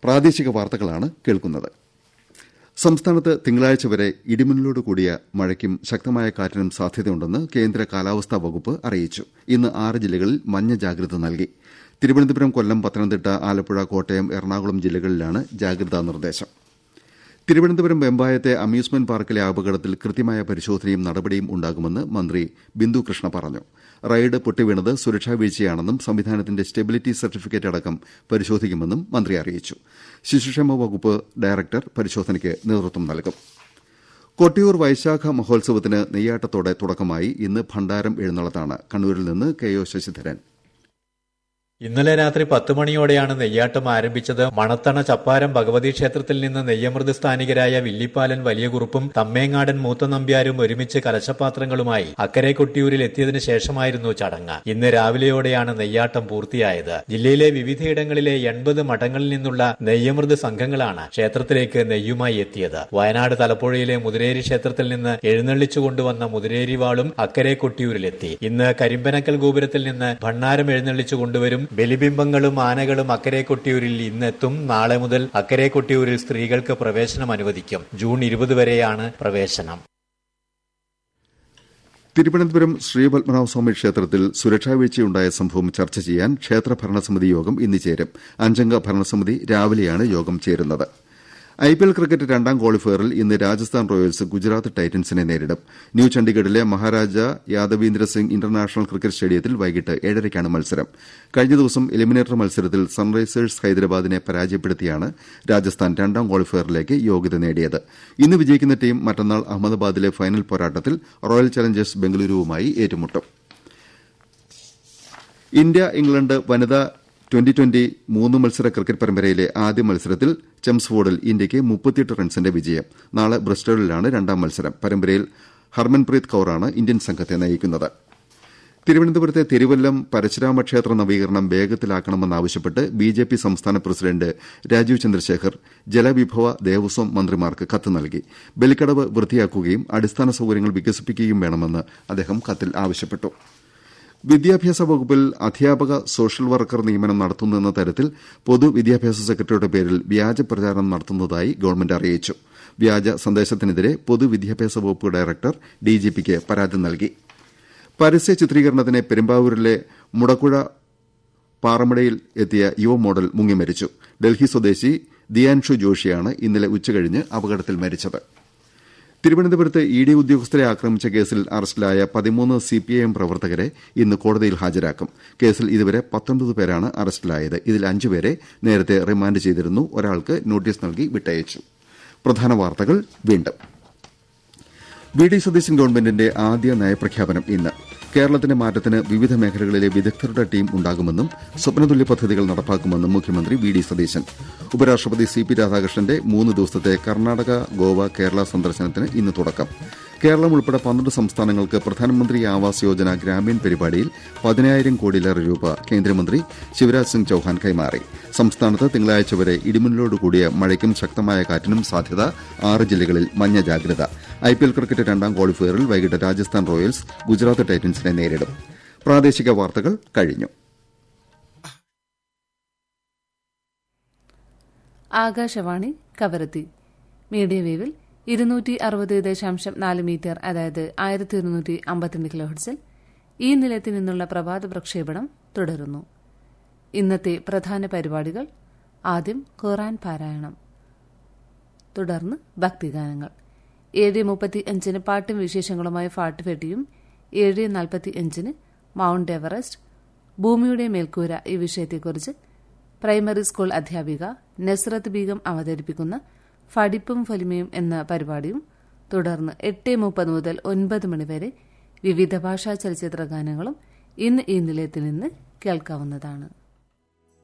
പ്രാദേശിക വാർത്തകളാണ് കേൾക്കുന്നത് സംസ്ഥാനത്ത് തിങ്കളാഴ്ച വരെ ഇടിമിന്നലോട് കൂടിയ മഴയ്ക്കും ശക്തമായ കാറ്റിനും സാധ്യതയുണ്ടെന്ന് കേന്ദ്ര കാലാവസ്ഥാ വകുപ്പ് അറിയിച്ചു ഇന്ന് ആറ് ജില്ലകളിൽ മഞ്ഞ ജാഗ്രത നൽകി തിരുവനന്തപുരം കൊല്ലം പത്തനംതിട്ട ആലപ്പുഴ കോട്ടയം എറണാകുളം ജില്ലകളിലാണ് ജാഗ്രതാ നിർദ്ദേശം തിരുവനന്തപുരം വെമ്പായത്തെ അമ്യൂസ്മെന്റ് പാർക്കിലെ അപകടത്തിൽ കൃത്യമായ പരിശോധനയും നടപടിയും ഉണ്ടാകുമെന്ന് മന്ത്രി ബിന്ദു കൃഷ്ണ പറഞ്ഞു റൈഡ് പൊട്ടിവീണത് സുരക്ഷാ വീഴ്ചയാണെന്നും സംവിധാനത്തിന്റെ സ്റ്റെബിലിറ്റി സർട്ടിഫിക്കറ്റ് അടക്കം പരിശോധിക്കുമെന്നും മന്ത്രി അറിയിച്ചു ശിശുക്ഷേമ വകുപ്പ് ഡയറക്ടർ പരിശോധനയ്ക്ക് നേതൃത്വം നൽകും കൊട്ടിയൂർ വൈശാഖ മഹോത്സവത്തിന് നെയ്യാട്ടത്തോടെ തുടക്കമായി ഇന്ന് ഭണ്ഡാരം എഴുന്നള്ളത്താണ് കണ്ണൂരിൽ നിന്ന് കെ ഒ ശശിധരൻ ഇന്നലെ രാത്രി പത്ത് മണിയോടെയാണ് നെയ്യാട്ടം ആരംഭിച്ചത് മണത്തണ ചപ്പാരം ഭഗവതി ക്ഷേത്രത്തിൽ നിന്ന് നെയ്യമൃത് സ്ഥാനികരായ വില്ലിപ്പാലൻ വലിയ കുറുപ്പും തമ്മേങ്ങാടൻ മൂത്ത നമ്പ്യാരും ഒരുമിച്ച് കലശപാത്രങ്ങളുമായി അക്കരെ കൊട്ടിയൂരിൽ എത്തിയതിനു ശേഷമായിരുന്നു ചടങ്ങ് ഇന്ന് രാവിലെയോടെയാണ് നെയ്യാട്ടം പൂർത്തിയായത് ജില്ലയിലെ വിവിധയിടങ്ങളിലെ എൺപത് മഠങ്ങളിൽ നിന്നുള്ള നെയ്യമൃത് സംഘങ്ങളാണ് ക്ഷേത്രത്തിലേക്ക് നെയ്യുമായി എത്തിയത് വയനാട് തലപ്പുഴയിലെ മുതിരേരി ക്ഷേത്രത്തിൽ നിന്ന് എഴുന്നള്ളിച്ചു കൊണ്ടുവന്ന മുതിരേരി വാളും അക്കരെ കൊട്ടിയൂരിലെത്തി ഇന്ന് കരിമ്പനക്കൽ ഗോപുരത്തിൽ നിന്ന് ഭണ്ണാരം എഴുന്നള്ളിച്ചു കൊണ്ടുവരും ബലിബിംബങ്ങളും ആനകളും അക്കരെ കൊട്ടിയൂരിൽ ഇന്നെത്തും നാളെ മുതൽ അക്കരെ കൊട്ടിയൂരിൽ സ്ത്രീകൾക്ക് പ്രവേശനം അനുവദിക്കും ജൂൺ ഇരുപത് വരെയാണ് പ്രവേശനം തിരുവനന്തപുരം ശ്രീപത്മനാഭസ്വാമി ക്ഷേത്രത്തിൽ സുരക്ഷാ വീഴ്ചയുണ്ടായ സംഭവം ചർച്ച ചെയ്യാൻ ക്ഷേത്ര ഭരണസമിതി യോഗം ഇന്ന് ചേരും അഞ്ചംഗ ഭരണസമിതി രാവിലെയാണ് യോഗം ചേരുന്നത് ഐപിഎൽ ക്രിക്കറ്റ് രണ്ടാം ക്വാളിഫയറിൽ ഇന്ന് രാജസ്ഥാൻ റോയൽസ് ഗുജറാത്ത് ടൈറ്റൻസിനെ നേരിടും ന്യൂ ചണ്ഡിഗഡിലെ മഹാരാജ യാദവീന്ദ്ര സിംഗ് ഇന്റർനാഷണൽ ക്രിക്കറ്റ് സ്റ്റേഡിയത്തിൽ വൈകിട്ട് ഏഴരയ്ക്കാണ് മത്സരം കഴിഞ്ഞ ദിവസം എലിമിനേറ്റർ മത്സരത്തിൽ സൺറൈസേഴ്സ് ഹൈദരാബാദിനെ പരാജയപ്പെടുത്തിയാണ് രാജസ്ഥാൻ രണ്ടാം ക്വാളിഫയറിലേക്ക് യോഗ്യത നേടിയത് ഇന്ന് വിജയിക്കുന്ന ടീം മറ്റന്നാൾ അഹമ്മദാബാദിലെ ഫൈനൽ പോരാട്ടത്തിൽ റോയൽ ചലഞ്ചേഴ്സ് ബംഗളൂരുവുമായി ഏറ്റുമുട്ടും ഇന്ത്യ ഇംഗ്ലണ്ട് വനിതാ ട്വന്റി ട്വന്റി മൂന്ന് മത്സര ക്രിക്കറ്റ് പരമ്പരയിലെ ആദ്യ മത്സരത്തിൽ ചെംസ്ഫോർഡിൽ ഇന്ത്യയ്ക്ക് മുപ്പത്തിയെട്ട് റൺസിന്റെ വിജയം നാളെ ബ്രിസ്റ്റോളിലാണ് രണ്ടാം മത്സരം പരമ്പരയിൽ ഹർമൻപ്രീത് കൌറാണ് ഇന്ത്യൻ സംഘത്തെ നയിക്കുന്നത് തിരുവനന്തപുരത്തെ തിരുവല്ലം പരശുരാമ ക്ഷേത്ര നവീകരണം വേഗത്തിലാക്കണമെന്നാവശ്യപ്പെട്ട് ബിജെപി സംസ്ഥാന പ്രസിഡന്റ് രാജീവ് ചന്ദ്രശേഖർ ജലവിഭവ ദേവസ്വം മന്ത്രിമാർക്ക് കത്ത് നൽകി ബലിക്കടവ് വൃത്തിയാക്കുകയും അടിസ്ഥാന സൌകര്യങ്ങൾ വികസിപ്പിക്കുകയും വേണമെന്ന് അദ്ദേഹം കത്തിൽ ആവശ്യപ്പെട്ടു വിദ്യാഭ്യാസ വകുപ്പിൽ അധ്യാപക സോഷ്യൽ വർക്കർ നിയമനം നടത്തുന്നെന്ന തരത്തിൽ പൊതുവിദ്യാഭ്യാസ സെക്രട്ടറിയുടെ പേരിൽ വ്യാജ പ്രചാരണം നടത്തുന്നതായി ഗവൺമെന്റ് അറിയിച്ചു വ്യാജ സന്ദേശത്തിനെതിരെ പൊതുവിദ്യാഭ്യാസ വകുപ്പ് ഡയറക്ടർ ഡിജിപിക്ക് പരാതി നൽകി പരസ്യ ചിത്രീകരണത്തിന് പെരുമ്പാവൂരിലെ മുടക്കുഴ പാറമടയിൽ എത്തിയ യുവ മോഡൽ മുങ്ങി മരിച്ചു ഡൽഹി സ്വദേശി ദിയാൻഷു ജോഷിയാണ് ഇന്നലെ ഉച്ചകഴിഞ്ഞ് അപകടത്തിൽ മരിച്ചത് തിരുവനന്തപുരത്ത് ഇ ഡി ഉദ്യോഗസ്ഥരെ ആക്രമിച്ച കേസിൽ അറസ്റ്റിലായ പതിമൂന്ന് സിപിഐഎം പ്രവർത്തകരെ ഇന്ന് കോടതിയിൽ ഹാജരാക്കും കേസിൽ ഇതുവരെ പത്തൊൻപത് പേരാണ് അറസ്റ്റിലായത് ഇതിൽ അഞ്ചുപേരെ നേരത്തെ റിമാൻഡ് ചെയ്തിരുന്നു ഒരാൾക്ക് നോട്ടീസ് നൽകി വിട്ടയച്ചു പ്രധാന വാർത്തകൾ വീണ്ടും വി ഡി സതീശൻ ഗവൺമെന്റിന്റെ ആദ്യ നയപ്രഖ്യാപനം ഇന്ന് കേരളത്തിന്റെ മാറ്റത്തിന് വിവിധ മേഖലകളിലെ വിദഗ്ധരുടെ ടീം ഉണ്ടാകുമെന്നും സ്വപ്നതുല്യ പദ്ധതികൾ നടപ്പാക്കുമെന്നും മുഖ്യമന്ത്രി വി ഡി സതീശൻ ഉപരാഷ്ട്രപതി സി പി രാധാകൃഷ്ണന്റെ മൂന്ന് ദിവസത്തെ കർണാടക ഗോവ കേരള സന്ദർശനത്തിന് ഇന്ന് തുടക്കം കേരളം ഉൾപ്പെടെ പന്ത്രണ്ട് സംസ്ഥാനങ്ങൾക്ക് പ്രധാനമന്ത്രി ആവാസ് യോജന ഗ്രാമീൺ പരിപാടിയിൽ പതിനായിരം കോടിയിലേറെ രൂപ കേന്ദ്രമന്ത്രി ശിവരാജ് സിംഗ് ചൌഹാൻ കൈമാറി സംസ്ഥാനത്ത് തിങ്കളാഴ്ച വരെ ഇടിമിന്നലോട് കൂടിയ മഴയ്ക്കും ശക്തമായ കാറ്റിനും സാധ്യത ആറ് ജില്ലകളിൽ മഞ്ഞ ജാഗ്രത ഐപിഎൽ ക്രിക്കറ്റ് രണ്ടാം ക്വാളിഫയറിൽ വൈകിട്ട് രാജസ്ഥാൻ റോയൽസ് ഗുജറാത്ത് ടൈറ്റൻസിനെ നേരിടും പ്രാദേശിക വാർത്തകൾ കഴിഞ്ഞു ആകാശവാണി കവരത്തി മീഡിയ വേവിൽ ഇരുന്നൂറ്റി അറുപത് ദശാംശം നാല് മീറ്റർ അതായത് ആയിരത്തി ഒരുന്നൂറ്റി അമ്പത്തിരണ്ട് കിലോഹെർട്സിൽ ഈ നിലയത്തിൽ നിന്നുള്ള പ്രഭാത പ്രക്ഷേപണം തുടരുന്നു ഇന്നത്തെ പ്രധാന പരിപാടികൾ ആദ്യം ഖുറാൻ പാരായണം തുടർന്ന് ഭക്തിഗാനങ്ങൾ ഏഴ് മുപ്പത്തി അഞ്ചിന് പാട്ടും വിശേഷങ്ങളുമായി ഫാട്ടുഫെട്ടിയും ഏഴ് നാൽപ്പത്തി അഞ്ചിന് മൌണ്ട് എവറസ്റ്റ് ഭൂമിയുടെ മേൽക്കൂര ഈ വിഷയത്തെക്കുറിച്ച് പ്രൈമറി സ്കൂൾ അധ്യാപിക നസ്രത്ത് ബീഗം അവതരിപ്പിക്കുന്ന ഫടിപ്പും ഫലിമയും എന്ന പരിപാടിയും തുടർന്ന് എട്ട് മുപ്പത് മുതൽ ഒൻപത് മണിവരെ വിവിധ ഭാഷാ ചലച്ചിത്ര ഗാനങ്ങളും ഇന്ന് ഈ നിലയത്തിൽ നിന്ന് കേൾക്കാവുന്നതാണ്